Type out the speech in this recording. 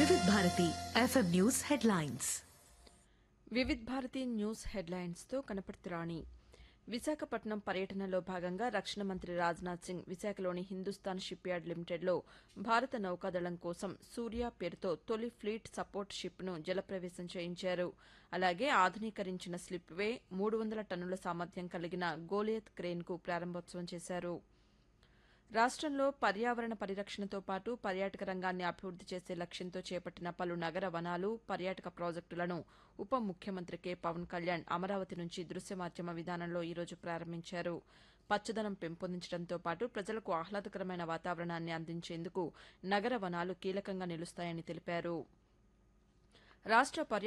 Vividh Bharati FM news headlines Vividh Bharati news హెడ్లైన్స్తో కనపర్తి రాణి విశాఖపట్నం పర్యటనలో భాగంగా రక్షణ మంత్రి రాజ్నాథ్ సింగ్ విశాఖలోని హిందుస్థాన్ షిప్ యార్డ్ లిమిటెడ్లో భారత నౌకాదళం కోసం సూర్య పేరుతో తొలి ఫ్లీట్ సపోర్ట్ షిప్ను జలప్రవేశం చేయించారు అలాగే ఆధునీకరించిన స్లిప్ వే మూడు వందల టన్నుల సామర్థ్యం కలిగిన గోలియత్ క్రేన్కు ప్రారంభోత్సవం చేశారు రాష్ట్రంలో పర్యావరణ పరిరక్షణతో పాటు పర్యాటక రంగాన్ని అభివృద్ది చేసే లక్ష్యంతో చేపట్టిన పలు నగర వనాలు పర్యాటక ప్రాజెక్టులను ఉప ముఖ్యమంత్రి కె పవన్ కళ్యాణ్ అమరావతి నుంచి దృశ్య మాధ్యమ విధానంలో ఈరోజు ప్రారంభించారు పచ్చదనం పెంపొందించడంతో పాటు ప్రజలకు ఆహ్లాదకరమైన వాతావరణాన్ని అందించేందుకు నగర వనాలు కీలకంగా నిలుస్తాయని తెలిపారు రాష్ట్ర పర్యా